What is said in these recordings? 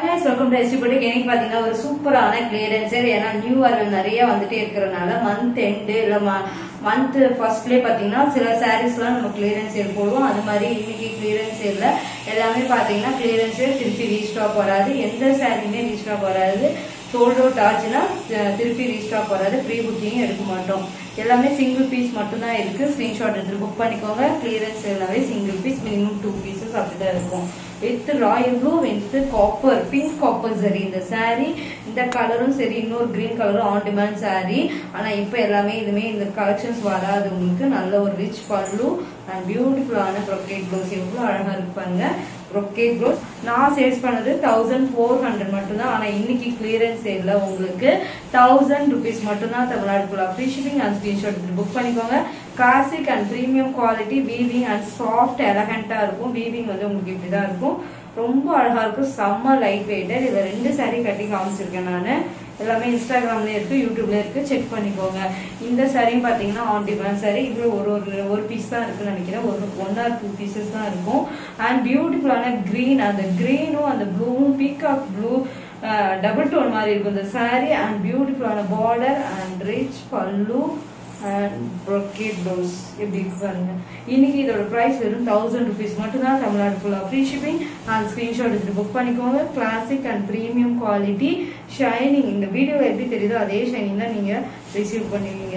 guys welcome to ST போட்டு எனக்கு பாத்தீங்கன்னா ஒரு சூப்பரான கிளியரன்ஸ் ஏன்னா நியூ அரைவல் நிறைய வந்துட்டே இருக்கிறனால மந்த் எண்டு இல்ல மந்த் ஃபர்ஸ்ட்லயே பாத்தீங்கன்னா சில சாரீஸ்லாம் நம்ம கிளியரன்ஸ் சேல் போடுவோம் அது மாதிரி இன்னைக்கு கிளியரன்ஸ் சேல்ல எல்லாமே பாத்தீங்கன்னா கிளியரன்ஸ் சேல் திருப்பி ரீஸ்டாக் வராது எந்த சாரியுமே ரீஸ்டாக் வராது சோல்ட் அவுட் ஆச்சுன்னா அஹ், திருப்பி ரீஸ்டாக் வராது ப்ரீ புக்கிங் எடுக்க மாட்டோம் எல்லாமே சிங்கிள் பீஸ் மட்டும்தான் இருக்கு ஸ்கிரீன்ஷாட் எடுத்து புக் பண்ணிக்கோங்க கிளியரன்ஸ் எல்லாமே single piece minimum two pieces அப்படிதான் இருக்கும் with royal blue with copper pink copper சரி இந்த saree இந்த கலரும் சரி இன்னொரு கிரீன் கலரும் ஆன் டிமாண்ட் saree ஆனா இப்போ எல்லாமே இதுமே இந்த கலெக்ஷன்ஸ் வராது உங்களுக்கு நல்ல ஒரு ரிச் பல்லு அண்ட் பியூட்டிஃபுல்லான ப்ரொக்கேட் ப்ளவுஸ் எவ்வளவு அழகா இருப்பாங்க ப்ரொக்கேட் ப்ளவுஸ் நான் சேல்ஸ் பண்ணது தௌசண்ட் ஃபோர் ஹண்ட்ரட் மட்டும்தான் ஆனா இன்னைக்கு கிளியரன்ஸ் சேல்ல உங்களுக்கு தௌசண்ட் ருபீஸ் மட்டும்தான் தமிழ்நாடு ஃபுல்லா ஃப்ரீ ஷிப்பிங் அண்ட் ஸ்கிரீன்ஷாட் எடுத்து புக் பண்ணிக்கோங்க classic and premium quality weaving and soft எலகண்டா இருக்கும் வீவிங் வந்து உங்களுக்கு இப்படிதான் இருக்கும் ரொம்ப அழகா இருக்கும் செம்ம லைட் வெயிட்டட் இதுல ரெண்டு saree கட்டி காமிச்சிருக்கேன் நான் எல்லாமே இன்ஸ்டாகிராம்ல இருக்கு யூடியூப்ல இருக்கு செக் பண்ணிக்கோங்க இந்த சாரியும் பாத்தீங்கன்னா ஆன் டிமாண்ட் சாரி இது ஒரு ஒரு ஒரு பீஸ் தான் இருக்குன்னு நினைக்கிறேன் ஒரு ஒன் ஆர் டூ பீசஸ் தான் இருக்கும் அண்ட் பியூட்டிஃபுல்லான green அந்த கிரீனும் அந்த ப்ளூவும் பீகாக் ப்ளூ டபுள் டோன் மாதிரி இருக்கும் இந்த saree அண்ட் பியூட்டிஃபுல்லான border and rich pallu and brocade blouse எப்படி இருக்கு பாருங்க இன்னைக்கு இதோட பிரைஸ் வெறும் தௌசண்ட் ருபீஸ் மட்டும்தான் தமிழ்நாடு ஃபுல்லா ஃப்ரீ ஷிப்பிங் அண்ட் ஸ்கிரீன்ஷாட் எடுத்து புக் பண்ணிக்கோங்க classic and premium quality shining இந்த வீடியோவில் எப்படி தெரியுதோ அதே ஷைனிங் தான் நீங்க ரிசீவ் பண்ணுவீங்க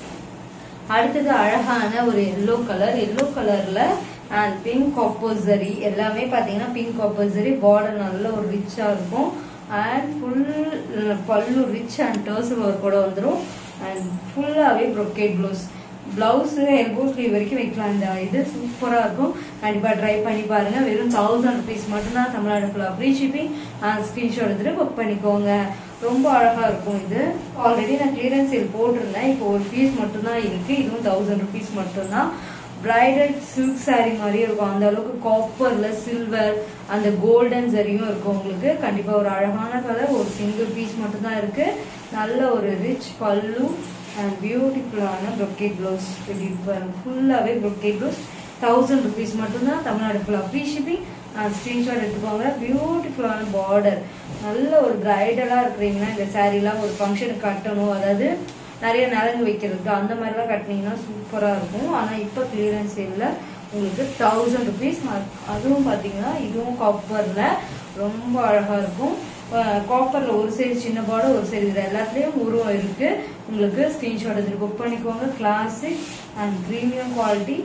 அடுத்தது அழகான ஒரு எல்லோ கலர் எல்லோ கலர்ல அண்ட் பிங்க் காப்போசரி எல்லாமே பாத்தீங்கன்னா பிங்க் காப்போசரி பார்டர் நல்ல ஒரு ரிச்சா இருக்கும் and full pallu rich and tassel ஒர்க்கோட வந்துடும் அண்ட் ஃபுல்லாவே brocade blouse blouse elbow sleeve வரைக்கும் வைக்கலாம் இந்த இது சூப்பரா இருக்கும் கண்டிப்பா ட்ரை பண்ணி பாருங்க வெறும் தௌசண்ட் ருபீஸ் மட்டும்தான் தமிழ்நாடு ஃபுல்லா ஃப்ரீ ஷிப்பிங் ஸ்கிரீன்ஷாட் எடுத்துட்டு புக் பண்ணிக்கோங்க ரொம்ப அழகா இருக்கும் இது ஆல்ரெடி நான் கிளியரன்ஸ் சேல் போட்டிருந்தேன் இப்போ ஒரு பீஸ் மட்டும்தான் இருக்கு இதுவும் தௌசண்ட் ருபீஸ் மட்டும்தான் பிரைடல் சில்க் saree மாதிரியே இருக்கும் அந்த அளவுக்கு காப்பர்ல சில்வர் அந்த கோல்டன் சரியும் இருக்கும் உங்களுக்கு கண்டிப்பா ஒரு அழகான கலர் ஒரு சிங்கிள் பீஸ் மட்டும்தான் இருக்கு நல்ல ஒரு ரிச் பல்லு அண்ட் பியூட்டிஃபுல்லான brocade ப்ளவுஸ் எப்படி இருப்பாரு ஃபுல்லாவே brocade ப்ளவுஸ் தௌசண்ட் ருபீஸ் மட்டும்தான் தமிழ்நாடு ஃபுல்லாக ஃப்ரீ ஷிப்பிங் ஸ்க்ரீன்ஷாட் எடுத்துக்கோங்க பியூட்டிஃபுல்லான பார்டர் நல்ல ஒரு பிரைடலாக இருக்கிறீங்கன்னா இந்த சாரீலாம் ஒரு ஃபங்க்ஷனுக்கு கட்டணும் அதாவது நிறைய நலங்கு வைக்கிறதுக்கு அந்த மாதிரிலாம் கட்டினீங்கன்னா சூப்பராக இருக்கும் ஆனால் இப்போ கிளியரன்ஸ் சேலில் உங்களுக்கு தௌசண்ட் ருபீஸ் அதுவும் பார்த்தீங்கன்னா இதுவும் காப்பரில் ரொம்ப அழகாக இருக்கும் காப்பர்ல ஒரு சைடு சின்ன பார்டர் ஒரு சைடு இது எல்லாத்துலயும் உருவம் இருக்கு உங்களுக்கு ஸ்கிரீன்ஷாட் எடுத்து புக் பண்ணிக்கோங்க classic and premium quality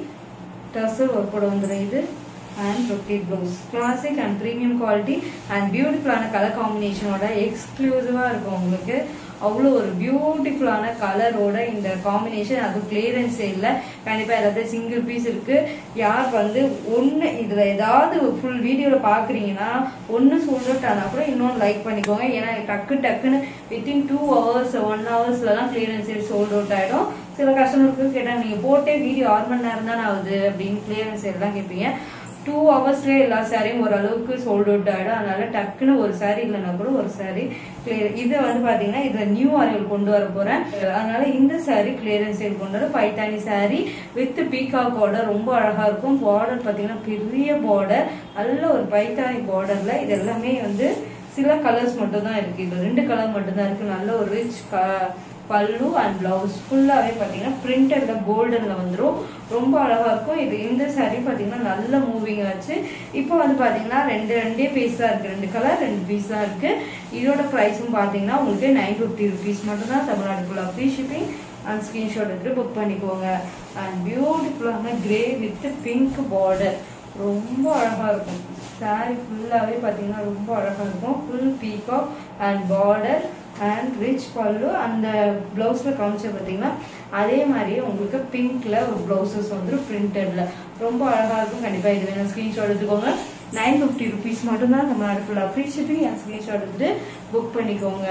tassel ஒர்க்கோட வந்துடும் இது and brocade blouse classic and premium quality and பியூட்டிஃபுல்லான கலர் காம்பினேஷனோட எக்ஸ்க்ளூசிவா இருக்கும் உங்களுக்கு அவ்வளோ ஒரு பியூட்டிஃபுல்லான கலரோட இந்த காம்பினேஷன் அது கிளியரன்ஸ் இல்லை கண்டிப்பா ஏதாவது சிங்கிள் பீஸ் இருக்கு யார் வந்து ஒன்று இதுல ஏதாவது ஃபுல் வீடியோவில் பார்க்குறீங்கன்னா ஒன்று சோல்ட் ஆனா கூட இன்னொன்று லைக் பண்ணிக்கோங்க ஏன்னா டக்கு டக்குன்னு வித்தின் டூ ஹவர்ஸ் ஒன் ஹவர்ஸ்லலாம் கிளியரன்ஸ் சேல் சோல்ட் அவுட் ஆயிடும் சில கஸ்டமருக்கு கேட்டாங்க நீங்க போட்டே வீடியோ ஆறு மணி நேரம் தானே ஆகுது அப்படின்னு கிளியரன்ஸ் எல்லாம் கேட்பீங்க டூ ஹவர்ஸ்லேயே எல்லா சாரியும் ஓரளவுக்கு சோல்ட் அவுட் ஆகிடும் அதனால டக்குன்னு ஒரு சாரி இல்லைன்னா கூட ஒரு சாரி கிளியர் இதை வந்து பார்த்தீங்கன்னா இதில் நியூ அரைவல் கொண்டு வர போகிறேன் அதனால இந்த சாரி கிளியரன்ஸ் சேல் கொண்டு வர பைத்தானி சாரி வித் பீகாக்கோட ரொம்ப அழகாக இருக்கும் பார்டர் பார்த்தீங்கன்னா பெரிய பார்டர் நல்ல ஒரு பைத்தானி பார்டரில் இது எல்லாமே வந்து சில கலர்ஸ் மட்டும் தான் இருக்கு இது ரெண்டு கலர் மட்டும் தான் இருக்கு நல்ல ஒரு ரிச் பல்லு அண்ட் பிளவுஸ் ஃபுல்லாவே பாத்தீங்கன்னா பிரிண்டட்ல கோல்டன்ல வந்துரும் ரொம்ப அழகா இருக்கும் இது இந்த saree பாத்தீங்கன்னா நல்ல மூவிங் ஆச்சு இப்போ வந்து பாத்தீங்கன்னா ரெண்டு ரெண்டே பீஸ் தான் இருக்கு ரெண்டு கலர் ரெண்டு பீஸ் தான் இருக்கு இதோட ப்ரைஸும் பாத்தீங்கன்னா உங்களுக்கு நைன் ஃபிஃப்டி ருபீஸ் மட்டும் தான் தமிழ்நாடு ஃபுல்லா ஃப்ரீ ஷிப்பிங் அண்ட் ஸ்கிரீன்ஷாட் எடுத்து புக் பண்ணிக்கோங்க அண்ட் பியூட்டிஃபுல்லான கிரே வித் பிங்க் பார்டர் ரொம்ப அழகா இருக்கும் saree ஃபுல்லாவே பாத்தீங்கன்னா ரொம்ப அழகா இருக்கும் full peacock and border and rich pallu அந்த பிளவுஸ்ல காமிச்ச பாத்தீங்கன்னா அதே மாதிரியே உங்களுக்கு பிங்க்ல ஒரு பிளவுசஸ் வந்து பிரிண்டட்ல ரொம்ப அழகா இருக்கும் கண்டிப்பா இது வேணும் ஸ்கிரீன்ஷாட் எடுத்துக்கோங்க நைன் ஃபிஃப்டி ருபீஸ் மட்டும்தான் தமிழ்நாடு ஃபுல்லா ஃப்ரீ ஷிப்பிங் என் ஸ்கிரீன்ஷாட் எடுத்து புக் பண்ணிக்கோங்க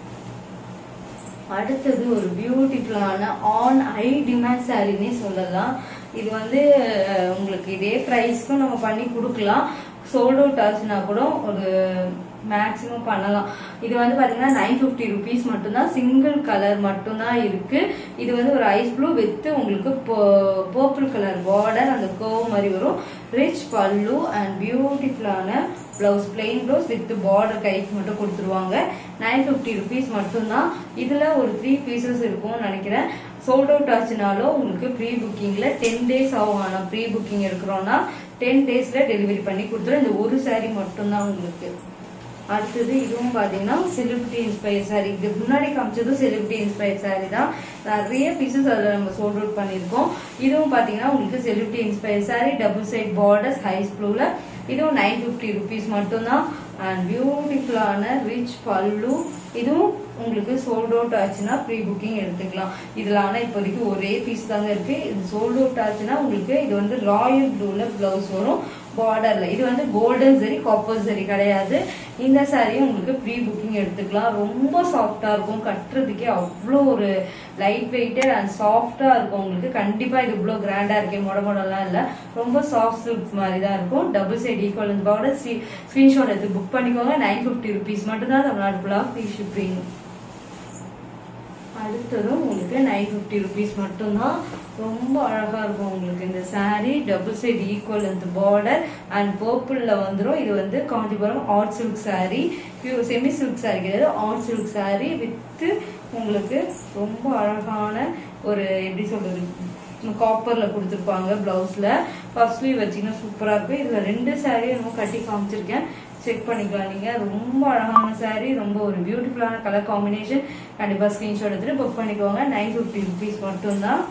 அடுத்தது ஒரு பியூட்டிஃபுல்லான ஆன் ஐ டிமாண்ட் சாரின்னே சொல்லலாம் இது வந்து அஹ், உங்களுக்கு இதே ப்ரைஸ்க்கும் நம்ம பண்ணி கொடுக்கலாம் சோல்ட் அவுட் ஆச்சுன்னா கூட ஒரு மேக்ஸிமம் பண்ணலாம் இது வந்து பாத்தீங்கன்னா நைன் ஃபிஃப்டி ருபீஸ் மட்டும்தான் சிங்கிள் கலர் மட்டும்தான் இருக்கு இது வந்து ஒரு ஐஸ் ப்ளூ வித் உங்களுக்கு பர்பிள் கலர் பார்டர் அந்த கர்வ் மாதிரி வரும் ரிச் பல்லு அண்ட் பியூட்டிஃபுல்லான blouse plain blouse with border கைக்கு மட்டும் கொடுத்துருவாங்க நைன் ஃபிஃப்டி ருபீஸ் மட்டும்தான் இதுல ஒரு த்ரீ பீசஸ் இருக்கும்னு நினைக்கிறேன் சோல்ட் அவுட் ஆச்சுனாலும் உங்களுக்கு ப்ரீ புக்கிங்ல டென் டேஸ் ஆகும் ஆனால் ப்ரீ புக்கிங் எடுக்கிறோம்னா டென் டேஸ்ல டெலிவரி பண்ணி கொடுத்துரும் இந்த ஒரு saree மட்டும்தான் உங்களுக்கு அடுத்தது இதுவும் பாத்தீங்கன்னா செலிபிரிட்டி இன்ஸ்பயர் சாரி இது முன்னாடி காமிச்சதும் செலிபிரிட்டி இன்ஸ்பயர் சாரி தான் நிறைய பீசஸ் அதில் நம்ம சோல்ட் அவுட் பண்ணியிருக்கோம் இதுவும் பாத்தீங்கன்னா உங்களுக்கு celebrity inspire sari double side borders ice ப்ளூல இதுவும் நைன் ஃபிஃப்டி ருபீஸ் மட்டும்தான் அண்ட் பியூட்டிஃபுல்லான ரிச் பல்லு இதுவும் உங்களுக்கு சோல்ட் அவுட் ஆச்சுன்னா ப்ரீ புக்கிங் எடுத்துக்கலாம் இதுல ஆனா இப்போதைக்கு ஒரே பீஸ் தாங்க இருக்கு இது சோல்ட் அவுட் ஆச்சுன்னா உங்களுக்கு இது வந்து ராயல் ப்ளூல பிளவுஸ் வரும் பார்டர்ல இது வந்து கோல்டன் சரி காப்பர் சரி கிடையாது இந்த சாரியும் உங்களுக்கு ப்ரீ புக்கிங் எடுத்துக்கலாம் ரொம்ப சாஃப்டா இருக்கும் கட்டுறதுக்கே அவ்வளோ ஒரு லைட் வெயிட்டட் அண்ட் சாஃப்டா இருக்கும் உங்களுக்கு கண்டிப்பா இது இவ்வளோ கிராண்டா இருக்கே மொட மொடலாம் இல்ல ரொம்ப சாஃப்ட் சில்க் மாதிரி தான் இருக்கும் டபுள் சைட் ஈக்குவல் இந்த பார்டர் ஸ்கிரீன்ஷாட் எடுத்து புக் பண்ணிக்கோங்க நைன் ஃபிஃப்டி ருபீஸ் மட்டும் தான் தமிழ்நாடு ஃபுல்லாக ஃப்ரீ ஷிப்பிங் அடுத்ததும் உங்களுக்கு நைன் ஃபிஃப்டி ருபீஸ் மட்டும்தான் ரொம்ப அழகா இருக்கும் உங்களுக்கு இந்த saree டபுள் சைடு ஈக்குவல் இந்த பார்டர் அண்ட் பர்பிள்ல வந்துடும் இது வந்து Kanchipuram art silk saree pure semi silk saree கிடையாது ஆர்ட் சில்க் saree வித்து உங்களுக்கு ரொம்ப அழகான ஒரு எப்படி சொல்றது காப்பர்ல கொடுத்துருப்பாங்க பிளவுஸ்ல ஃபர்ஸ்ட் ஸ்லீவ் வச்சீங்கன்னா சூப்பரா இருக்கும் இதுல ரெண்டு saree என்னமோ கட்டி காமிச்சிருக்கேன் செக் பண்ணிக்கலாம் நீங்க ரொம்ப அழகான saree ரொம்ப ஒரு பியூட்டிஃபுல்லான கலர் காம்பினேஷன் கண்டிப்பா ஸ்கிரீன்ஷாட் எடுத்துட்டு புக் பண்ணிக்கோங்க நைன் ஃபிஃப்டி ருபீஸ் மட்டும்தான்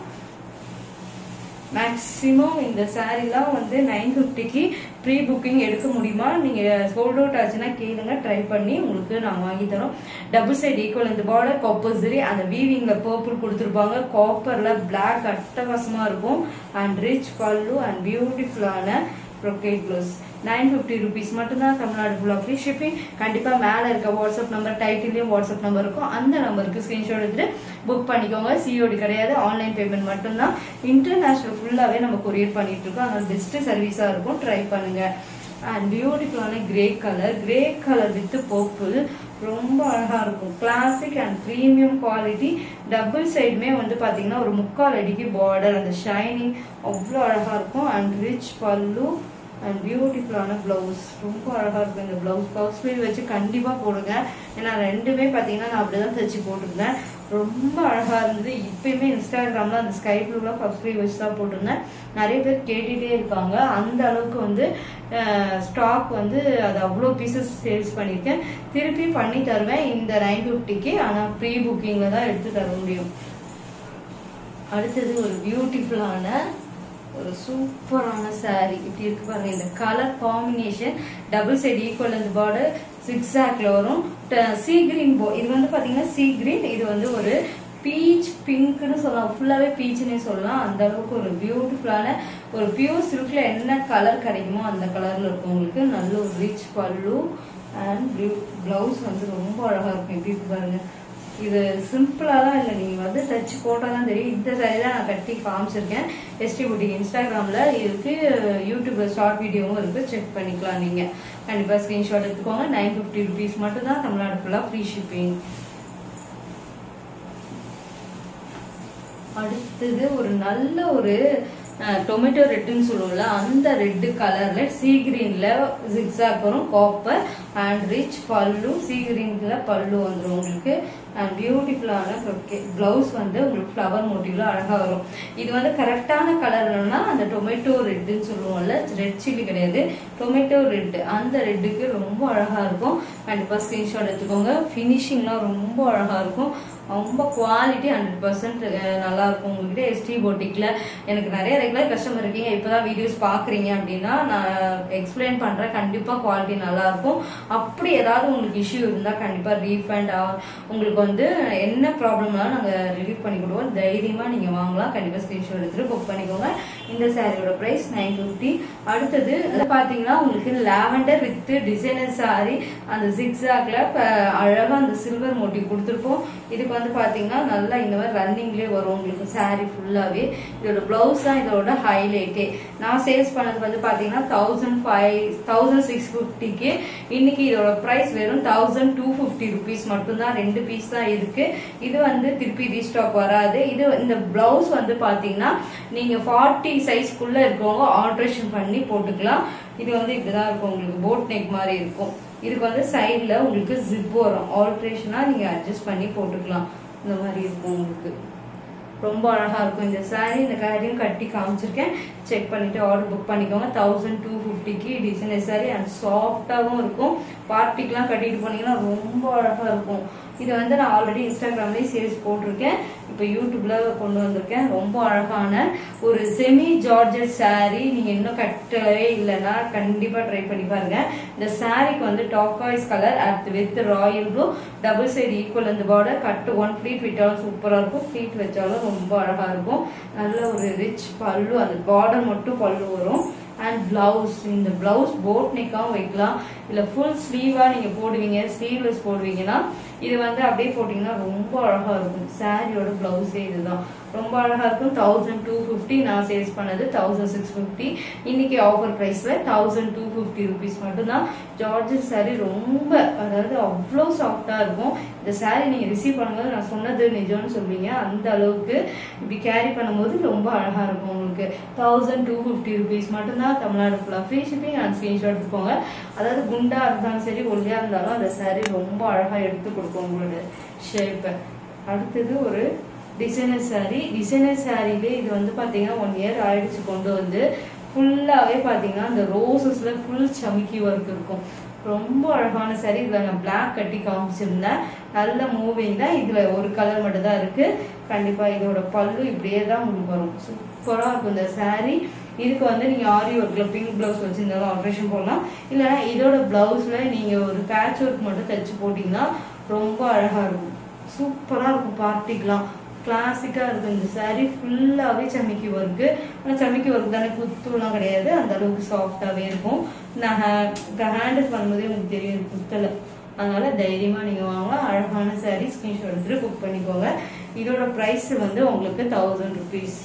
மேக்ஸிமம் இந்த சாரீலாம் வந்து நைன் ஃபிஃப்டிக்கு ப்ரீ புக்கிங் எடுக்க முடியுமா நீங்கள் சோல்ட் அவுட் ஆச்சுன்னா கேளுங்க ட்ரை பண்ணி உங்களுக்கு நாங்கள் வாங்கி தரோம் டபுள் சைடு ஈக்குவல் இந்த பார்டர் காப்பர் சரி அந்த வீவிங்கில் பர்பிள் கொடுத்துருப்பாங்க காப்பரில் பிளாக் அட்டகாசமாக இருக்கும் அண்ட் ரிச் பல்லு அண்ட் பியூட்டிஃபுல்லான brocade blouse nine fifty rupees மட்டும்தான் தமிழ்நாடு ஃபுல்லாக ஃப்ரீ ஷிப்பிங் கண்டிப்பாக மேலே இருக்க வாட்ஸ்அப் நம்பர் டைட்டிலையும் வாட்ஸ்அப் நம்பர் இருக்கும் அந்த நம்பருக்கு ஸ்க்ரீன்ஷாட் எடுத்துட்டு புக் பண்ணிக்கோங்க சிஓடி கிடையாது ஆன்லைன் பேமெண்ட் மட்டும்தான் இன்டர்நேஷனல் ஃபுல்லாகவே நம்ம கொரியர் பண்ணிட்டு இருக்கோம் அதனால பெஸ்ட் சர்வீஸாக இருக்கும் ட்ரை பண்ணுங்க அண்ட் பியூட்டிஃபுல்லான grey colour grey colour with purple ரொம்ப அழகா இருக்கும் classic and premium quality double சைடுமே வந்து பாத்தீங்கன்னா ஒரு முக்கால் அடிக்கு பார்டர் அந்த ஷைனிங் அவ்வளோ அழகா இருக்கும் அண்ட் ரிச் பல்லு அண்ட் பியூட்டிஃபுல்லான பிளவுஸ் ரொம்ப அழகா இருக்கும் இந்த பிளவுஸ் பிளவுஸ் ஸ்லீவ் வச்சு கண்டிப்பா போடுங்க ஏன்னா ரெண்டுமே பாத்தீங்கன்னா நான் அப்படிதான் தைச்சு போட்டிருந்தேன் ரொம்ப அழகா இருந்தது இப்பயுமே இன்ஸ்டாகிராம்ல அந்த ஸ்கை ப்ளூல ஃபர்ஸ்ட் ஸ்லீவ் வச்சு தான் போட்டிருந்தேன் நிறைய பேர் கேட்டுட்டே இருக்காங்க அந்த அளவுக்கு வந்து ஸ்டாக் வந்து அது அவ்வளோ பீசஸ் சேல்ஸ் பண்ணியிருக்கேன் திருப்பி பண்ணி தருவேன் இந்த நைன் ஃபிஃப்டிக்கு ஆனால் ப்ரீ புக்கிங்ல தான் எடுத்து தர முடியும் அடுத்தது ஒரு பியூட்டிஃபுல்லான ஒரு சூப்பரான saree இப்படி இருக்கு பாருங்க இந்த colour combination double side equal இந்த பார்டர் சிக்ஸாக்ல வரும் சீ கிரீன் போ இது வந்து பாத்தீங்கன்னா சீ கிரீன் இது வந்து ஒரு பீச் பிங்க்னு சொல்லலாம் ஃபுல்லாவே பீச்னே சொல்லலாம் அந்த அளவுக்கு ஒரு பியூட்டிஃபுல்லான ஒரு பியூர் சில்க்ல என்ன கலர் கிடைக்குமோ அந்த கலர்ல இருக்கும் உங்களுக்கு நல்ல ஒரு ரிச் பல்லு அண்ட் பிளவுஸ் வந்து ரொம்ப அழகா இருக்கும் எப்படி இருக்கு பாருங்க இது சிம்பிளாலாம் இல்லை நீங்கள் வந்து தச்சு போட்டால் தான் தெரியும் இந்த saree தான் நான் கட்டி காமிச்சிருக்கேன் எஸ்டி புட்டிக் இன்ஸ்டாகிராமில் இருக்கு யூடியூப்ல ஷார்ட் வீடியோவும் இருக்கு செக் பண்ணிக்கலாம் நீங்கள் கண்டிப்பாக ஸ்க்ரீன்ஷாட் எடுத்துக்கோங்க நைன் ஃபிஃப்டி ருபீஸ் மட்டும் தான் தமிழ்நாடு ஃபுல்லாக ஃப்ரீ ஷிப்பிங் அடுத்தது ஒரு நல்ல ஒரு டொமேட்டோ ரெட்டுன்னு சொல்லுவோம்ல அந்த ரெட்டு கலர்ல சீ கிரீன்ல ஜிக்ஸாக் வரும் copper and rich pallu sea கிரீன்ல பல்லு வந்துடும் உங்களுக்கு அண்ட் பியூட்டிஃபுல்லான பிளவுஸ் வந்து உங்களுக்கு ஃப்ளவர் மோட்டிவ்ல அழகா வரும் இது வந்து கரெக்டான கலர்னா அந்த டொமேட்டோ ரெட்டுன்னு சொல்லுவோம்ல ரெட் சில்லி கிடையாது டொமேட்டோ ரெட் அந்த ரெட்டுக்கு ரொம்ப அழகா இருக்கும் கண்டிப்பா ஸ்கிரீன்ஷாட் எடுத்துக்கோங்க ஃபினிஷிங்லாம் ரொம்ப அழகா இருக்கும் ரொம்ப குவாலிட்டி ஹண்ட்ரட் பர்சன்ட் நல்லா இருக்கும் உங்ககிட்ட எஸ்டி போட்டிக்ல எனக்கு நிறைய ரெகுலர் கஸ்டமர் இருக்கீங்க இப்பதான் வீடியோஸ் பாக்குறீங்க அப்படின்னா நான் எக்ஸ்பிளைன் பண்றேன் கண்டிப்பா குவாலிட்டி நல்லா இருக்கும் அப்படி ஏதாவது உங்களுக்கு இஷ்யூ இருந்தா கண்டிப்பா ரீஃபண்ட் உங்களுக்கு வந்து என்ன ப்ராப்ளம்னாலும் நாங்கள் ரிலீவ் பண்ணி கொடுவோம் தைரியமாக நீங்கள் வாங்கலாம் கண்டிப்பாக ஸ்க்ரீன்ஷாட் எடுத்துட்டு புக் பண்ணிக்கோங்க இந்த சாரியோட ப்ரைஸ் நைன் ஃபிஃப்டி அடுத்தது அது பார்த்தீங்கன்னா உங்களுக்கு லாவெண்டர் வித் டிசைனர் சாரி அந்த ஜிக்ஸாக்ல அழகாக அந்த சில்வர் மோட்டிவ் கொடுத்துருப்போம் இதுக்கு வந்து பார்த்தீங்கன்னா நல்லா இந்த மாதிரி ரன்னிங்லேயே வரும் உங்களுக்கு சாரி ஃபுல்லாகவே இதோட ப்ளவுஸ் தான் இதோட ஹைலைட்டே நான் சேல்ஸ் பண்ணது வந்து பார்த்தீங்கன்னா தௌசண்ட் ஃபைவ் தௌசண்ட் சிக்ஸ் ஃபிஃப்டிக்கு இன்னைக்கு இதோட ப்ரைஸ் வெறும் தௌசண்ட் டூ ஃபிஃப்டி ருபீஸ் மட்டும்தான் ரெண்டு பீஸ் தான் இருக்கு இது வந்து திருப்பி ரீஸ்டாக் வராது இது இந்த பிளவுஸ் வந்து பாத்தீங்கன்னா நீங்க ஃபார்ட்டி சைஸ்க்குள்ள இருக்கவங்க ஆல்ட்ரேஷன் பண்ணி போட்டுக்கலாம் இது வந்து இப்படிதான் இருக்கும் உங்களுக்கு போட் நெக் மாதிரி இருக்கும் இதுக்கு வந்து சைடில் உங்களுக்கு ஜிப் வரும் ஆல்ட்ரேஷனாக நீங்கள் அட்ஜஸ்ட் பண்ணி போட்டுக்கலாம் இந்த மாதிரி இருக்கும் உங்களுக்கு ரொம்ப அழகா இருக்கும் இந்த saree இந்த கலரையும் கட்டி காமிச்சிருக்கேன் செக் பண்ணிட்டு ஆர்டர் புக் பண்ணிக்கோங்க தௌசண்ட் டூ ஃபிஃப்டிக்கு டிசைனர் saree அண்ட் சாஃப்டாகவும் இருக்கும் பார்ட்டிக்கெலாம் கட்டிட்டு போனீங்கன்னா ரொம்ப அழகா இருக்கும் இது வந்து நான் ஆல்ரெடி இன்ஸ்டாகிராம்லேயே சேல்ஸ் போட்டிருக்கேன் இப்போ யூடியூப்ல கொண்டு வந்திருக்கேன் ரொம்ப அழகான ஒரு செமி ஜார்ஜட் saree நீங்க இன்னும் கட்டவே இல்லைன்னா கண்டிப்பா ட்ரை பண்ணி பாருங்க இந்த சாரீக்கு வந்து turquoise colour at with royal blue double side equal அந்த பார்டர் கட் ஒன் ஃப்ளீட் விட்டாலும் சூப்பரா இருக்கும் ஃப்ளீட் வச்சாலும் ரொம்ப அழகா இருக்கும் நல்ல ஒரு ரிச் பல்லு அந்த பார்டர் மட்டும் பல்லு வரும் அண்ட் பிளவுஸ் இந்த பிளவுஸ் போட் நெக்காவும் வைக்கலாம் இல்லை ஃபுல் ஸ்லீவா நீங்க போடுவீங்க ஸ்லீவ்லெஸ் போடுவீங்கன்னா இது வந்து அப்படியே போட்டீங்கன்னா ரொம்ப அழகா இருக்கும் சாரியோட பிளவுஸே இதுதான் ரொம்ப அழகா இருக்கும் தௌசண்ட் டூ ஃபிஃப்டி நான் சேல்ஸ் பண்ணது தௌசண்ட் சிக்ஸ் ஃபிஃப்டி இன்னைக்கு ஆஃபர் பிரைஸ்ல தௌசண்ட் டூ ஃபிஃப்டி ருபீஸ் மட்டும்தான் ஜார்ஜஸ் saree ரொம்ப அதாவது அவ்வளோ சாஃப்டா இருக்கும் இந்த saree நீங்க ரிசீவ் பண்ணும்போது நான் சொன்னது நிஜம்னு சொல்வீங்க அந்த அளவுக்கு இப்படி கேரி பண்ணும்போது ரொம்ப அழகா இருக்கும் உங்களுக்கு தௌசண்ட் டூ ஃபிஃப்டி ருபீஸ் மட்டும்தான் தமிழ்நாடு ஃபுல்லாக ஃப்ரீ ஷிப்பிங் அண்ட் ஸ்க்ரீன்ஷாட் எடுத்துக்கோங்க அதாவது குண்டா இருந்தாலும் சரி ஒல்லியா இருந்தாலும் அந்த saree ரொம்ப அழகா எடுத்து கொடுக்கும் உங்களோட ஷேப்பை அடுத்தது ஒரு டிசைனர் saree டிசைனர் சாரிலே இது வந்து பாத்தீங்கன்னா ஒன் இயர் ஆயிடுச்சு கொண்டு வந்து ஃபுல்லாவே பாத்தீங்கன்னா அந்த ரோசஸ்ல ஃபுல் சமிக்கி ஒர்க் இருக்கும் ரொம்ப அழகான saree இதுல நான் பிளாக் கட்டி காமிச்சிருந்தேன் நல்ல மூவிங் தான் இதுல ஒரு கலர் மட்டும் தான் இருக்கு கண்டிப்பா இதோட பல்லு இப்படியே தான் உங்களுக்கு வரும் சூப்பரா இருக்கும் இந்த saree இதுக்கு வந்து நீங்க ஆரி ஒர்க்ல பிங்க் பிளவுஸ் வச்சிருந்தாலும் ஆல்ட்ரேஷன் போடலாம் இல்லைன்னா இதோட பிளவுஸ்ல நீங்க ஒரு பேட்ச் ஒர்க் மட்டும் தச்சு போட்டீங்கன்னா ரொம்ப அழகா இருக்கும் சூப்பரா இருக்கும் பார்ட்டிக்கலாம் கிளாசிக்கா இருக்கும் இந்த saree ஃபுல்லாவே சமிக்கி ஒர்க்கு ஆனால் சமிக்கி ஒர்க் தானே குத்துலாம் கிடையாது அந்த அளவுக்கு சாஃப்டாவே இருக்கும் நான் ஹேண்டில் பண்ணும்போதே உங்களுக்கு தெரியும் இது குத்தலை அதனால தைரியமா நீங்க வாங்கலாம் அழகான saree ஸ்கிரீன்ஷாட் எடுத்துட்டு புக் பண்ணிக்கோங்க இதோட பிரைஸ் வந்து உங்களுக்கு தௌசண்ட் ருபீஸ்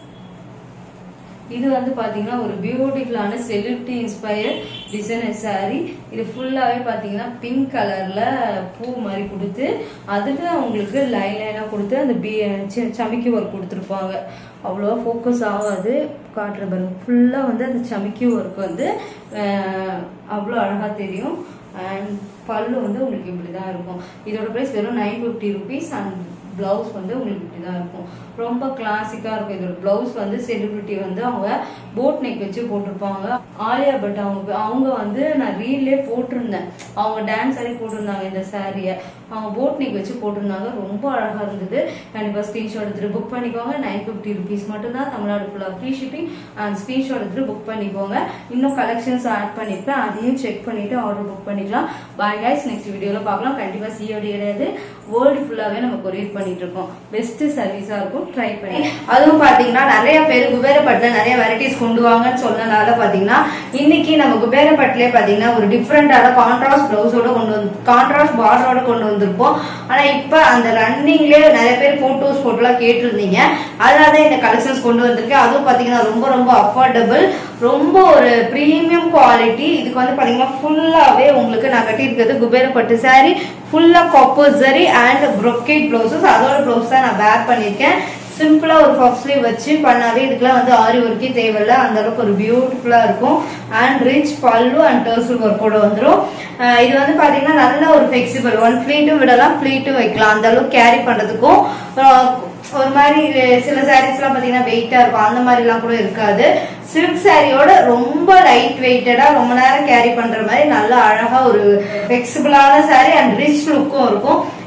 இது வந்து பாத்தீங்கன்னா ஒரு பியூட்டிஃபுல்லான செலிபிரிட்டி இன்ஸ்பயர் டிசைனர் saree இது ஃபுல்லாவே பாத்தீங்கன்னா பிங்க் கலர்ல பூ மாதிரி கொடுத்து அதுல உங்களுக்கு லைன் லைனா கொடுத்து அந்த பி சி- சமிக்கி ஒர்க் கொடுத்துருப்பாங்க அவ்வளோவா ஃபோக்கஸ் ஆகாது காட்டுற பாருங்க ஃபுல்லா வந்து அந்த சமிக்கி ஒர்க் வந்து அஹ், அவ்வளோ அழகா தெரியும் அண்ட் பல்லு வந்து உங்களுக்கு இப்படி தான் இருக்கும் இதோட ப்ரைஸ் வெறும் nine fifty rupees and blouse வந்து உங்களுக்கு இப்படி தான் இருக்கும் ரொம்ப கிளாசிக்கா இருக்கும் இதோட பிளவுஸ் வந்து செலிபிரிட்டி வந்து அவங்க போட் நெக் வச்சு போட்டிருப்பாங்க ஆலியா பட் அவங்க அவங்க வந்து நான் ரீல்லே போட்டிருந்தேன் அவங்க டான்ஸ் ஆடி போட்டிருந்தாங்க இந்த சாரிய அவங்க போட் நெக் வச்சு போட்டிருந்தாங்க ரொம்ப அழகா இருந்தது கண்டிப்பா ஸ்கிரீன்ஷாட் எடுத்துட்டு புக் பண்ணிக்கோங்க நைன் ஃபிஃப்டி ருபீஸ் மட்டும்தான் தமிழ்நாடு ஃபுல்லா ஃப்ரீ ஷிப்பிங் அண்ட் ஸ்கிரீன்ஷாட் எடுத்துட்டு புக் பண்ணிக்கோங்க இன்னும் கலெக்ஷன்ஸ் ஆட் பண்ணிருப்பேன் அதையும் செக் பண்ணிட்டு ஆர்டர் புக் பண்ணிக்கலாம் பாய் கைஸ் நெக்ஸ்ட் வீடியோல பார்க்கலாம் கண்டிப்பா சிஓடி கிடையாது வேர்ல்டு ஃபுல்லாவே நம்ம கொரியர் பண்ணிட்டு இருக்கோம் பெஸ்ட் சர்வீஸா இருக்கும் ட்ரை பண்ணி அதுவும் பாத்தீங்கன்னா நிறைய பேர் குபேரப்பட்டுல நிறைய வெரைட்டிஸ் கொண்டு வாங்கன்னு சொன்னனால பாத்தீங்கன்னா இன்னைக்கு நம்ம குபேரப்பட்டுலயே பாத்தீங்கன்னா ஒரு டிஃப்ரெண்டான கான்ட்ராஸ்ட் பிளவுஸோட கொண்டு வந்து கான்ட்ராஸ்ட் பார்டரோட கொண்டு வந்திருப்போம் ஆனா இப்ப அந்த ரன்னிங்லயே நிறைய பேர் போட்டோஸ் போட்டோலாம் கேட்டிருந்தீங்க அதனால தான் இந்த கலெக்ஷன்ஸ் கொண்டு வந்திருக்கேன் அதுவும் பாத்தீங்கன்னா ரொம்ப ரொம்ப அஃபோர்டபுள் ரொம்ப ஒரு பிரீமியம் குவாலிட்டி இதுக்கு வந்து பாத்தீங்கன்னா ஃபுல்லாவே உங்களுக்கு நான் கட்டியிருக்கிறது குபேரப்பட்டு saree ஃபுல்லா copper zari and brocade blouses அதோட பிளவுஸ் தான் நான் வேர் பண்ணியிருக்கேன் சிம்பிளா ஒரு பஃப் ஸ்லீவ் வச்சு பண்ணாவே இதுக்கெல்லாம் வந்து ஆரி ஒர்க்கே தேவையில்ல அந்த அளவுக்கு ஒரு பியூட்டிஃபுல்லா இருக்கும் and rich pallu and tassel ஒர்க்கோட வந்துடும் இது வந்து பாத்தீங்கன்னா நல்ல ஒரு ஃபிளெக்சிபிள் ஒன் ஃபிளீட்டும் விடலாம் ஃபிளீட்டும் வைக்கலாம் அந்த அளவுக்கு கேரி பண்றதுக்கும் ஆஹ் ஒரு மாதிரி சில சாரீஸ் எல்லாம் பாத்தீங்கன்னா வெயிட்டா இருக்கும் அந்த மாதிரி எல்லாம் கூட இருக்காது சில்க் சாரியோட ரொம்ப லைட் வெயிட்டடா ரொம்ப நேரம் கேரி பண்ற மாதிரி நல்ல அழகா ஒரு ஃபிளெக்சிபிளான saree அண்ட் ரிச் லுக்கும் இருக்கும்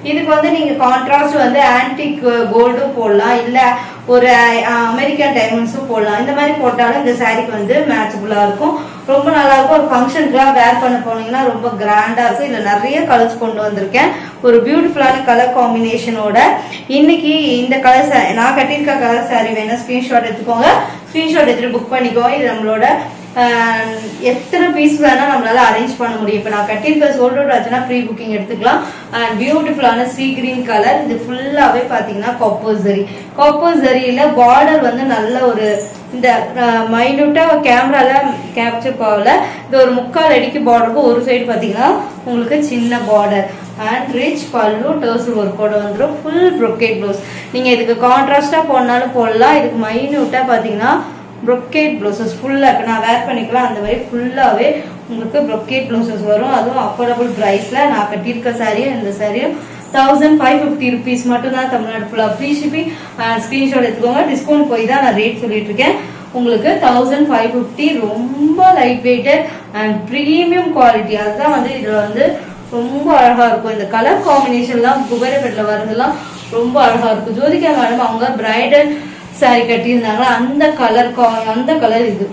இதுக்கு வந்து நீங்க கான்ட்ராஸ்ட் வந்து ஆன்டிக் கோல்டும் போடலாம் இல்ல ஒரு அஹ், அமெரிக்கன் டைமண்ட்ஸும் போடலாம் இந்த மாதிரி போட்டாலும் இந்த சாரிக்கு வந்து மேட்சபுளா இருக்கும் ரொம்ப நல்லா இருக்கும் ஒரு ஃபங்க்ஷனுக்குலாம் வேர் பண்ண போனீங்கன்னா ரொம்ப கிராண்டா இருக்கும் இதுல நிறைய கலர்ஸ் கொண்டு வந்திருக்கேன் ஒரு பியூட்டிஃபுல்லான கலர் காம்பினேஷனோட இன்னைக்கு இந்த கலர் நான் கட்டியிருக்க கலர் saree வேணா ஸ்கிரீன்ஷாட் எடுத்துக்கோங்க ஸ்கிரீன்ஷாட் எடுத்துட்டு புக் பண்ணிக்கோங்க இது நம்மளோட ஆஹ், எத்தனை பீஸ் வேணா நம்மளால அரேஞ்ச் பண்ண முடியும் இப்போ நான் கட்டியிருக்க சோல்ட் அவுட் ஆச்சுன்னா ப்ரீ புக்கிங் எடுத்துக்கலாம் அண்ட் பியூட்டிஃபுல்லான சீ கிரீன் கலர் இது ஃபுல்லாவே பாத்தீங்கன்னா காப்பர் ஜரி காப்பர் ஜரியில பார்டர் வந்து நல்ல ஒரு இந்த மைனூட்டா கேமரால கேப்சர் பாவல இது ஒரு முக்கால் அடிக்கு பார்டருக்கு ஒரு சைடு பாத்தீங்கன்னா உங்களுக்கு சின்ன பார்டர் அண்ட் ரிச் பல்லு டர்சல் ஒர்க்கோட வந்துடும் ஃபுல் brocade ப்ளவுஸ் நீங்க இதுக்கு கான்ட்ராஸ்டா போடனாலும் போடலாம் இதுக்கு மைனூட்டா பாத்தீங்கன்னா brocade ப்ளவுசஸ் ஃபுல்லா இருக்கு நான் வேர் பண்ணிக்கலாம் அந்த மாதிரி ஃபுல்லாவே உங்களுக்கு brocade ப்ளவுசஸ் வரும் அதுவும் அஃபோர்டபுள் பிரைஸ்ல நான் கட்டியிருக்க சாரியும் இந்த சாரியும் தௌசண்ட் ஃபைவ் ஃபிஃப்டி ருபீஸ் மட்டும் தான் தமிழ்நாடு ஃபுல்லாக ஃப்ரீ ஷிப்பிங் ஸ்க்ரீன்ஷாட் எடுத்துக்கோங்க டிஸ்கவுண்ட் போய் தான் நான் ரேட் சொல்லிட்டு இருக்கேன் உங்களுக்கு தௌசண்ட் ஃபைவ் ஃபிஃப்டி ரொம்ப light weighted and premium quality அதுதான் வந்து இதுல வந்து ரொம்ப அழகா இருக்கும் இந்த கலர் காம்பினேஷன்லாம் குபேரப்பேட்டில் வரதெல்லாம் ரொம்ப அழகா இருக்கும் ஜோதிகா மேடம் அவங்க பிரைடல் saree கட்டியிருந்தாங்களா அந்த கலர் அந்த கலர் இது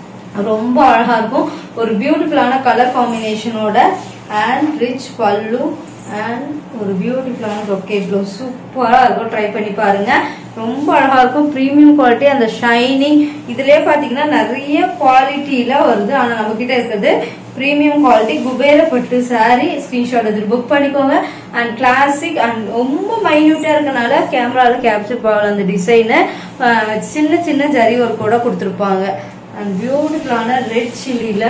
ரொம்ப அழகா இருக்கும் ஒரு பியூட்டிஃபுல்லான கலர் காம்பினேஷனோட அண்ட் ரிச் பல்லு அண்ட் ஒரு பியூட்டிஃபுல்லான ரொக்கே ப்ளவுஸ் சூப்பரா இருக்கும் ட்ரை பண்ணி பாருங்க ரொம்ப அழகா இருக்கும் ப்ரீமியம் குவாலிட்டி அந்த ஷைனிங் இதுலயே பாத்தீங்கன்னா நிறைய குவாலிட்டியில வருது ஆனா நம்ம கிட்ட இருக்கிறது ப்ரீமியம் குவாலிட்டி குபேர பட்டு saree ஸ்கிரீன்ஷாட் எடுத்து புக் பண்ணிக்கோங்க அண்ட் கிளாசிக் அண்ட் ரொம்ப மைன்யூட்டா இருக்கனால கேமரால கேப்சர் பண்ணல அந்த டிசைனு சின்ன சின்ன ஜரி ஒர்க்கோட கொடுத்துருப்பாங்க அண்ட் பியூட்டிஃபுல்லான ரெட் சில்லியில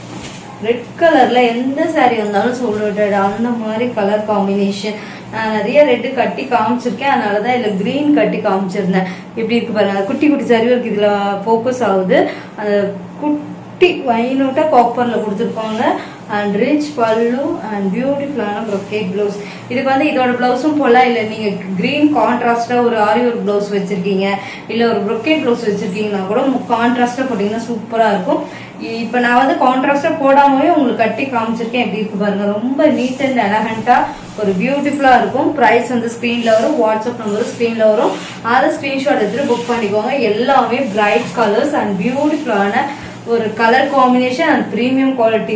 ரெட் கலர்ல எந்த saree வந்தாலும் சொல்லிவிட்டது அந்த மாதிரி கலர் காம்பினேஷன் நான் நிறைய ரெட்டு கட்டி காமிச்சிருக்கேன் அதனாலதான் இதுல கிரீன் கட்டி காமிச்சிருந்தேன் எப்படி இருக்கு பாருங்க அது குட்டி குட்டி saree இருக்கு இதுல ஃபோக்கஸ் ஆகுது அந்த குட்டி வைனோட்டா காப்பர்ல கொடுத்துருப்பாங்க அண்ட் ரிச் பல்லு அண்ட் பியூட்டிஃபுல்லான brocade ப்ளவுஸ் இதுக்கு வந்து இதோட ப்ளவுஸும் போடலாம் இல்லை நீங்க கிரீன் கான்ட்ராஸ்டா ஒரு ஆரி ஒர்க் ப்ளவுஸ் வச்சிருக்கீங்க இல்ல ஒரு brocade ப்ளவுஸ் வச்சிருக்கீங்கன்னா கூட கான்ட்ராஸ்டா போட்டீங்கன்னா சூப்பரா இருக்கும் இப்ப நான் வந்து கான்ட்ராஸ்டா போடாமவே உங்களுக்கு கட்டி காமிச்சிருக்கேன் எப்படி இருக்கு பாருங்க ரொம்ப நீட் அண்ட் எலகண்டா ஒரு பியூட்டிஃபுல்லா இருக்கும் பிரைஸ் வந்து ஸ்கிரீன்ல வரும் வாட்ஸ்அப் நம்பர் ஸ்கிரீன்ல வரும் அதை ஸ்கிரீன்ஷாட் எடுத்துட்டு புக் பண்ணிக்கோங்க எல்லாமே பிரைட் கலர்ஸ் அண்ட் பியூட்டிஃபுல்லான ஒரு colour combination and premium quality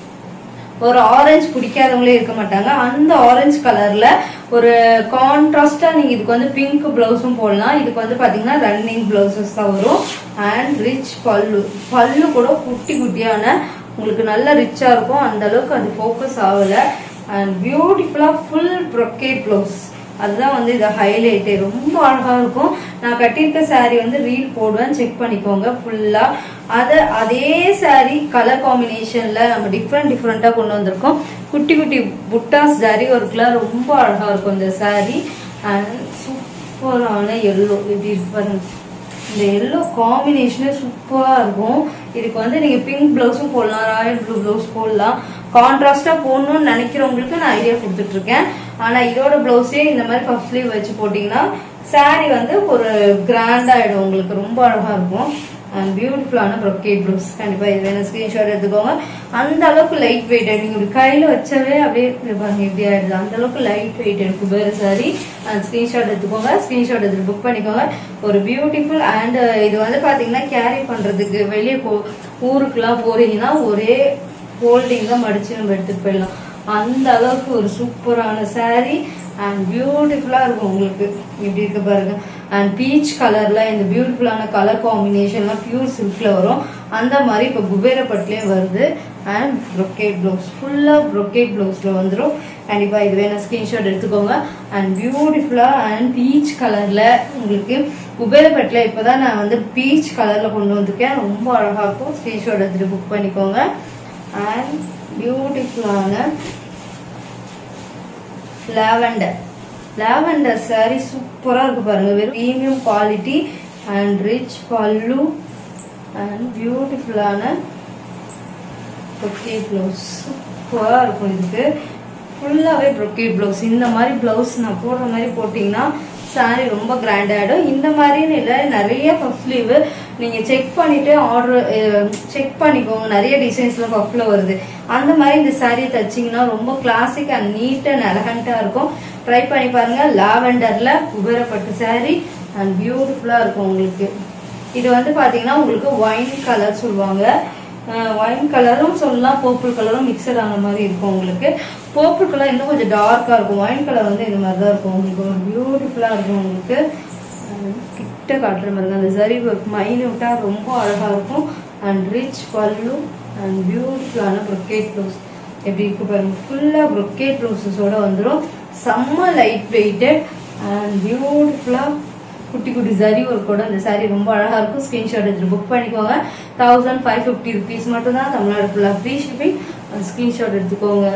ஒரு ஆரஞ்சு பிடிக்காதவங்களே இருக்க மாட்டாங்க அந்த ஆரஞ்சு கலர்ல ஒரு கான்ட்ராஸ்டா நீங்க இதுக்கு வந்து பிங்க் பிளவுஸும் போடலாம் இதுக்கு வந்து பாத்தீங்கன்னா ரன்னிங் பிளவுசஸ் தான் வரும் அண்ட் ரிச் பல்லு பல்லு கூட குட்டி குட்டியான உங்களுக்கு நல்ல ரிச்சா இருக்கும் அந்த அளவுக்கு அது ஃபோக்கஸ் ஆகல அண்ட் பியூட்டிஃபுல்லா ஃபுல் brocade பிளவுஸ் அதுதான் வந்து இது ஹைலைட்டே ரொம்ப அழகா இருக்கும் நான் கட்டியிருக்க saree வந்து ரீல் போடுவேன் செக் பண்ணிக்கோங்க ஃபுல்லா அத அதே saree கலர் காம்பினேஷன்ல நம்ம டிஃப்ரெண்ட் டிஃப்ரெண்டா கொண்டு வந்திருக்கோம் குட்டி குட்டி புட்டாஸ் ஜரி ஒர்க்ல ரொம்ப அழகா இருக்கும் இந்த saree அண்ட் சூப்பரான எல்லோ இப்படி இருக்கு பாருங்க இந்த எல்லோ காம்பினேஷனே சூப்பரா இருக்கும் இதுக்கு வந்து நீங்க பிங்க் பிளவுஸும் போடலாம் ராயல் ப்ளூ பிளவுஸ் போடலாம் கான்ட்ராஸ்டா போடணும்னு நினைக்கிறவங்களுக்கு நான் ஐடியா கொடுத்துட்டு இருக்கேன் ஆனா இதோட பிளவுஸே இந்த மாதிரி பஃப் ஸ்லீவ் வச்சு போட்டீங்கன்னா saree வந்து ஒரு கிராண்ட் ஆயிடும் உங்களுக்கு ரொம்ப அழகா இருக்கும் அண்ட் பியூட்டிஃபுல்லான brocade ப்ளவுஸ் கண்டிப்பா இது வேணும் ஸ்கிரீன்ஷாட் எடுத்துக்கோங்க அந்த அளவுக்கு லைட் வெயிட் நீங்க இப்படி கையில வச்சவே அப்படியே இப்படி பாருங்க இப்படி ஆயிடுது அந்த அளவுக்கு லைட் வெயிட் இருக்கு வேறு சாரி அண்ட் ஸ்கிரீன்ஷாட் எடுத்துக்கோங்க ஸ்கிரீன்ஷாட் எடுத்து புக் பண்ணிக்கோங்க ஒரு பியூட்டிஃபுல் அண்ட் இது வந்து பாத்தீங்கன்னா கேரி பண்றதுக்கு வெளியே போ ஊருக்குலாம் போறீங்கன்னா ஒரே ஹோல்டிங் தான் மடிச்சு நம்ம எடுத்துட்டு போயிடலாம் அந்த அளவுக்கு ஒரு சூப்பரான saree அண்ட் பியூட்டிஃபுல்லா இருக்கும் உங்களுக்கு இப்படி இருக்கு பாருங்க அண்ட் பீச் கலர்ல இந்த பியூட்டிஃபுல்லான கலர் காம்பினேஷன்லாம் பியூர் சில்க்ல வரும் அந்த மாதிரி இப்போ குபேரப்பட்டுலேயும் வருது அண்ட் brocade ப்ளவுஸ் ஃபுல்லா brocade ப்ளவுஸ்ல வந்துடும் கண்டிப்பா இது வேணும் ஸ்கிரீன்ஷாட் எடுத்துக்கோங்க அண்ட் பியூட்டிஃபுல்லா அண்ட் பீச் கலர்ல உங்களுக்கு குபேரப்பட்டுல இப்பதான் நான் வந்து பீச் கலர்ல கொண்டு வந்திருக்கேன் ரொம்ப அழகா இருக்கும் ஸ்கிரீன்ஷாட் எடுத்துட்டு புக் பண்ணிக்கோங்க அண்ட் பியூட்டிஃபுல்லான லாவெண்டர் லாவெண்டர் saree சூப்பரா இருக்கு பாருங்க வெறும் premium quality and rich pallu and பியூட்டிஃபுல்லான brocade ப்ளவுஸ் சூப்பரா இருக்கும் இதுக்கு ஃபுல்லாவே brocade ப்ளவுஸ் இந்த மாதிரி ப்ளவுஸ் நான் போடுற மாதிரி போட்டிங்கன்னா saree ரொம்ப கிராண்ட் ஆயிடும் இந்த மாதிரின்னு இல்லை நிறைய பஃப் ஸ்லீவ் நீங்க செக் பண்ணிட்டு ஆர்டர் செக் பண்ணிக்கோங்க நிறைய டிசைன்ஸ்ல பஃப்ல வருது அந்த மாதிரி இந்த saree தச்சீங்கன்னா ரொம்ப கிளாசிக் அண்ட் நீட் அண்ட் எலகண்டா இருக்கும் ட்ரை பண்ணி பாருங்க லாவெண்டர்ல குபேரப்பட்டு saree அண்ட் பியூட்டிஃபுல்லா இருக்கும் உங்களுக்கு இது வந்து பாத்தீங்கன்னா உங்களுக்கு ஒயின் கலர் சொல்லுவாங்க ஒயின் கலரும் சொல்லலாம் பர்பிள் கலரும் மிக்சட் ஆன மாதிரி இருக்கும் உங்களுக்கு பர்பிள் கலர் இன்னும் கொஞ்சம் டார்க்கா இருக்கும் ஒயின் கலர் வந்து இந்த மாதிரி தான் இருக்கும் உங்களுக்கு ஒரு பியூட்டிஃபுல்லா இருக்கும் உங்களுக்கு அஹ் கிட்ட காட்டுற மாதிரி அந்த சரி ஒர்க் மைன்யூட்டா ரொம்ப அழகா இருக்கும் அண்ட் ரிச் பல்லு அண்ட் பியூட்டிஃபுல்லான ப்ரொக்கேட் ப்ளவுஸ் எப்படி இருக்கு பாருங்க ஃபுல்லா ப்ரொக்கேட் ப்ளவுசஸோட வந்துடும் செம்ம லைட் வெயிட்டட் அண்ட் பியூட்டிஃபுல்லா குட்டி குட்டி சரி ஒர்க்கோட அந்த saree ரொம்ப அழகா இருக்கும் ஸ்கிரீன்ஷாட் எடுத்து புக் பண்ணிக்கோங்க தௌசண்ட் ஃபைவ் ஃபிஃப்டி ருபீஸ் மட்டும் தான் தமிழ்நாடு ஃபுல்லாக ஃப்ரீ ஷிப்பிங் ஸ்கிரீன்ஷாட் எடுத்துக்கோங்க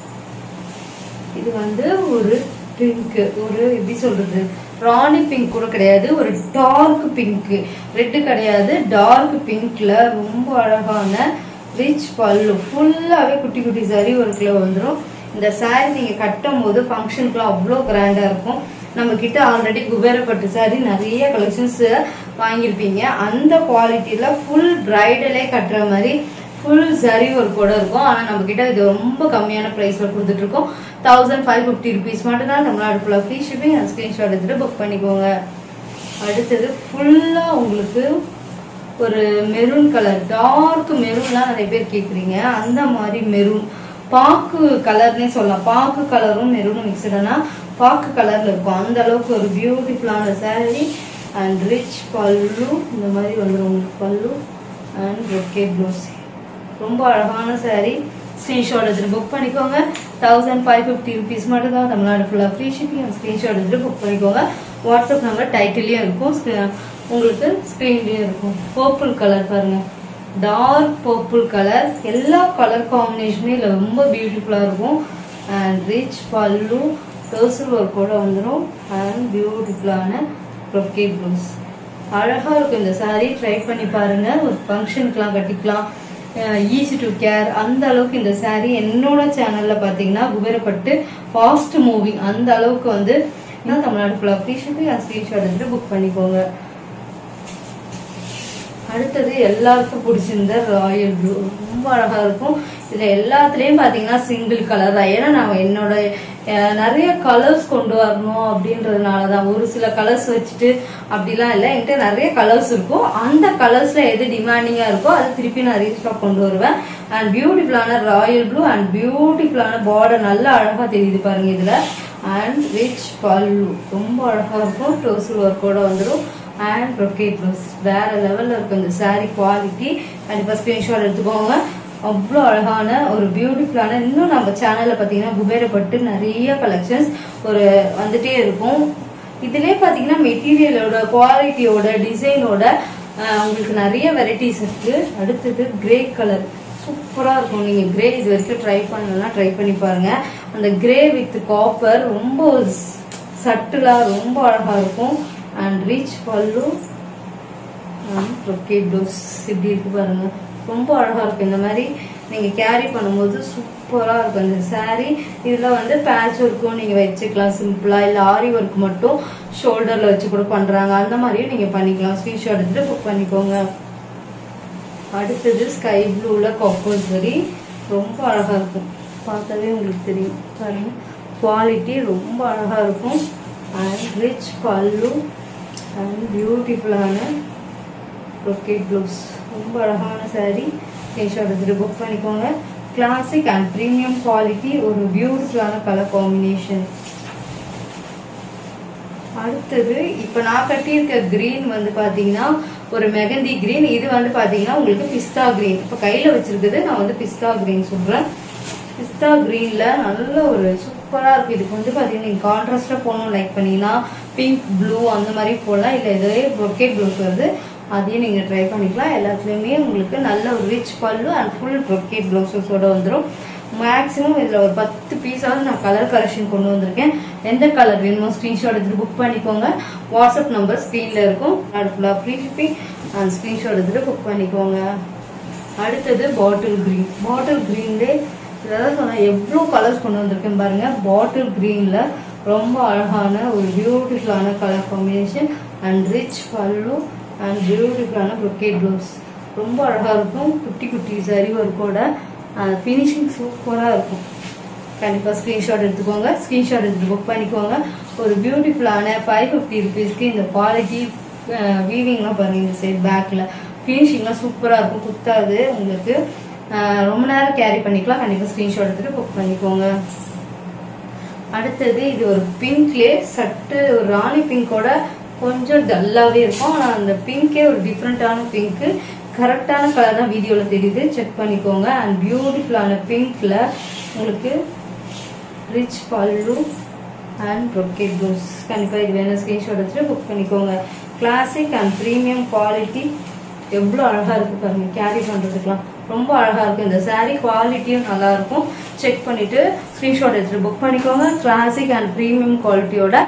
இது வந்து ஒரு பிங்க் ஒரு எப்படி சொல்றது ராணி பிங்க் கூட கிடையாது ஒரு டார்க் பிங்க் ரெட்டு கிடையாது டார்க் பிங்க்ல ரொம்ப அழகான ரிச் பல்லு ஃபுல்லாவே குட்டி குட்டி சரி ஒர்க்ல வந்துடும் இந்த saree நீங்க கட்டும் போது ஃபங்க்ஷனுக்குலாம் அவ்வளோ கிராண்டா இருக்கும் நம்ம கிட்ட ஆல்ரெடி குபேரப்பட்டு saree நிறைய கலெக்ஷன்ஸ் வாங்கியிருப்பீங்க அந்த குவாலிட்டியில ஃபுல் பிரைடலே கட்டுற மாதிரி ஃபுல் சரி ஒர்க்கோட இருக்கும் ஆனா நம்ம கிட்ட இது ரொம்ப கம்மியான பிரைஸ்ல கொடுத்துட்டு இருக்கோம் தௌசண்ட் ஃபைவ் ஃபிஃப்டி ருபீஸ் மட்டும் தான் தமிழ்நாடு ஃபுல்லாக ஃப்ரீ ஷிப்பிங் அந்த ஸ்கிரீன்ஷாட் எடுத்துட்டு புக் பண்ணிக்கோங்க அடுத்தது ஃபுல்லா உங்களுக்கு ஒரு மெரூன் கலர் டார்க் மெரூன்லாம் நிறைய பேர் கேக்குறீங்க அந்த மாதிரி மெரூன் பாக்கு கலர்னே சொல்லலாம் பாக்கு கலரும் மெரூனும் மிக்சடானா பாக்கு கலர்ல இருக்கும் அந்த அளவுக்கு ஒரு பியூட்டிஃபுல்லான saree அண்ட் ரிச் பல்லு இந்த மாதிரி வந்துடும் உங்களுக்கு பல்லு அண்ட் ரொக்கே ப்ளவுஸ் ரொம்ப அழகான saree ஸ்க்ரீன்ஷாட் எடுத்துட்டு புக் பண்ணிக்கோங்க தௌசண்ட் ஃபைவ் ஃபிஃப்டி ருபீஸ் மட்டும் தான் தமிழ்நாடு ஃபுல்லாக ஃப்ரீ ஷிப்பிங் ஸ்க்ரீன்ஷாட் எடுத்துட்டு புக் பண்ணிக்கோங்க வாட்ஸ்அப் நம்பர் டைட்டிலையும் இருக்கும் screen- உங்களுக்கு ஸ்க்ரீன்லேயும் இருக்கும் பர்பிள் கலர் பாருங்க டார்க் பர்பிள் கலர் எல்லா கலர் காம்பினேஷனும் இதில் ரொம்ப பியூட்டிஃபுல்லாக இருக்கும் அண்ட் ரிச் பல்லு டோசல் ஒர்க்கோட வந்துடும் அண்ட் பியூட்டிஃபுல்லான ப்ரொக்கே ப்ளவுஸ் அழகா இருக்கும் இந்த saree ட்ரை பண்ணி பாருங்க ஒரு ஃபங்க்ஷனுக்குலாம் கட்டிக்கலாம் ஈஸி டு கேர் அந்த அளவுக்கு இந்த saree என்னோட சேனல்ல பாத்தீங்கன்னா குபேரப்பட்டு ஃபாஸ்ட் மூவிங் அந்த அளவுக்கு வந்து இன்னும் தமிழ்நாடு ஃபுல்லாக ஃப்ரீ ஷிப்பிங் ஸ்க்ரீன்ஷாட் எடுத்துட்டு புக் பண்ணிக்கோங்க அடுத்தது எல்லாருக்கும் பிடிச்சிருந்த ராயல் ப்ளூ ரொம்ப அழகா இருக்கும் இதுல எல்லாத்துலயும் பாத்தீங்கன்னா சிங்கிள் கலர் தான் ஏன்னா நான் என்னோட அஹ், நிறைய கலர்ஸ் கொண்டு வரணும் அப்படின்றதுனால தான் ஒரு சில கலர்ஸ் வச்சுட்டு அப்படிலாம் இல்லை என்கிட்ட நிறைய கலர்ஸ் இருக்கும் அந்த கலர்ஸ்ல எது டிமாண்டிங்கா இருக்கோ அது திருப்பி நான் ரீஸ்டாக் கொண்டு வருவேன் அண்ட் பியூட்டிஃபுல்லான ராயல் ப்ளூ அண்ட் பியூட்டிஃபுல்லான பார்டர் நல்லா அழகா தெரியுது பாருங்க இதுல அண்ட் ரிச் பல்லு ரொம்ப அழகா இருக்கும் டோசல் ஒர்க்கோட வந்துடும் அண்ட் ப்ரொக்கேட் ப்ளவுஸ் வேற லெவல்ல இருக்கும் இந்த saree குவாலிட்டி கண்டிப்பா ஸ்கிரீன்ஷாட் எடுத்துக்கோங்க அவ்வளோ அழகான ஒரு பியூட்டிஃபுல்லான இன்னும் நம்ம சேனல்ல பார்த்தீங்கன்னா குபேரப்பட்டு நிறைய கலெக்ஷன்ஸ் ஒரு வந்துட்டே இருக்கும் இதுலயே பார்த்தீங்கன்னா மெட்டீரியலோட குவாலிட்டியோட டிசைனோட உங்களுக்கு நிறைய வெரைட்டிஸ் இருக்கு அடுத்தது கிரே கலர் சூப்பரா இருக்கும் நீங்க கிரே இது வரைக்கும் ட்ரை பண்ணலாம் ட்ரை பண்ணி பாருங்க அந்த கிரே வித் காப்பர் ரொம்ப சட்டிலா ரொம்ப அழகா இருக்கும் and rich pallu okay blouse இப்படி இருக்கு பாருங்க ரொம்ப அழகா இருக்கும் இந்த மாதிரி நீங்க கேரி பண்ணும்போது சூப்பரா இருக்கும் இந்த saree இதுல வந்து பேட்ச் ஒர்க்கும் நீங்க வச்சுக்கலாம் சிம்பிளா இல்ல ஆரி ஒர்க் மட்டும் ஷோல்டர்ல வச்சு கூட பண்றாங்க அந்த மாதிரியும் நீங்க பண்ணிக்கலாம் ஸ்க்ரீன்ஷாட் எடுத்துட்டு புக் பண்ணிக்கோங்க அடுத்தது ஸ்கை ப்ளூல கம்பல்சரி ரொம்ப அழகா இருக்கும் பார்த்தாவே உங்களுக்கு தெரியும் பாருங்க குவாலிட்டி ரொம்ப அழகா இருக்கும் அண்ட் ரிச் பல்லு அண்ட் பியூட்டிஃபுல்லான ப்ரொக்கேட் ப்ளவுஸ் ரொம்ப அழகான saree ஸ்க்ரீன்ஷாட் எடுத்துட்டு புக் பண்ணிக்கோங்க கிளாசிக் அண்ட் ப்ரீமியம் குவாலிட்டி ஒரு பியூட்டிஃபுல்லான கலர் காம்பினேஷன் அடுத்தது இப்ப நான் கட்டியிருக்க கிரீன் வந்து பாத்தீங்கன்னா ஒரு மெகந்தி கிரீன் இது வந்து பாத்தீங்கன்னா உங்களுக்கு பிஸ்தா கிரீன் இப்ப கையில வச்சிருக்குது நான் வந்து பிஸ்தா கிரீன் சொல்றேன் பிஸ்தா கிரீன்ல நல்ல ஒரு சூப்பரா இருக்கு இதுக்கு வந்து பாத்தீங்கன்னா நீங்க கான்ட்ராஸ்டா போகணும் லைக் பண்ணீங்கன்னா பிங்க் ப்ளூ அந்த மாதிரி போடலாம் இல்ல இதே ப்ரொக்கேட் ப்ளூஸ் வருது அதையும் நீங்க ட்ரை பண்ணிக்கலாம் எல்லாத்துலயுமே உங்களுக்கு நல்ல ஒரு rich pallu and full brocade ப்ளவுசஸோட வந்துடும் மேக்ஸிமம் இதுல ஒரு பத்து பீஸாவது நான் கலர் கலெக்ஷன் கொண்டு வந்திருக்கேன் எந்த கலர் வேணுமோ ஸ்கிரீன்ஷாட் எடுத்துட்டு புக் பண்ணிக்கோங்க வாட்ஸ்அப் நம்பர் ஸ்க்ரீன்ல இருக்கும் அது ஃபுல்லாக ஃப்ரீ ஷிப்பிங் அண்ட் ஸ்கிரீன்ஷாட் எடுத்துட்டு புக் பண்ணிக்கோங்க அடுத்தது பாட்டில் கிரீன் பாட்டில் கிரீன்லே இதெல்லாம் சொன்னா எவ்வளோ கலர்ஸ் கொண்டு வந்திருக்கேன் பாருங்க பாட்டில் கிரீன்ல ரொம்ப அழகான ஒரு பியூட்டிஃபுல்லான colour combination and rich pallu and பியூட்டிஃபுல்லான ப்ரொக்கேட் ப்ளவுஸ் ரொம்ப அழகாக இருக்கும் குட்டி குட்டி சரி ஒர்க்கோட ஃபினிஷிங் சூப்பராக இருக்கும் கண்டிப்பாக ஸ்க்ரீன்ஷாட் எடுத்துக்கோங்க ஸ்க்ரீன்ஷாட் எடுத்து புக் பண்ணிக்கோங்க ஒரு பியூட்டிஃபுல்லான ஃபைவ் ஃபிஃப்டி ருபீஸ்க்கு இந்த குவாலிட்டி வீவிங்லாம் பாருங்க இந்த சைட் பேக்கில் ஃபினிஷிங்லாம் சூப்பராக இருக்கும் குத்தாது உங்களுக்கு அஹ், ரொம்ப நேரம் கேரி பண்ணிக்கலாம் கண்டிப்பாக ஸ்க்ரீன்ஷாட் எடுத்துட்டு புக் பண்ணிக்கோங்க அடுத்தது இது ஒரு பிங்க்லே சட்டு ஒரு ராணி பிங்கோட கொஞ்சம் டல்லாவே இருக்கும் ஆனால் அந்த பிங்கே ஒரு டிஃப்ரெண்ட்டான பிங்க்கு கரெக்டான கலர் தான் வீடியோவில் தெரியுது செக் பண்ணிக்கோங்க அண்ட் பியூட்டிஃபுல்லான பிங்க்ல உங்களுக்கு rich pallu and rocket blouse கண்டிப்பாக இது வேணும் ஸ்க்ரீன்ஷாட் வச்சுட்டு புக் பண்ணிக்கோங்க கிளாசிக் அண்ட் ப்ரீமியம் குவாலிட்டி எவ்வளோ அழகாக இருக்குது பாருங்க கேரி பண்ணுறதுக்குலாம் ரொம்ப அழகாக இருக்கும் இந்த saree குவாலிட்டியும் நல்லா இருக்கும் செக் பண்ணிட்டு ஸ்க்ரீன்ஷாட் எடுத்துட்டு புக் பண்ணிக்கோங்க கிளாசிக் அண்ட் ப்ரீமியம் குவாலிட்டியோட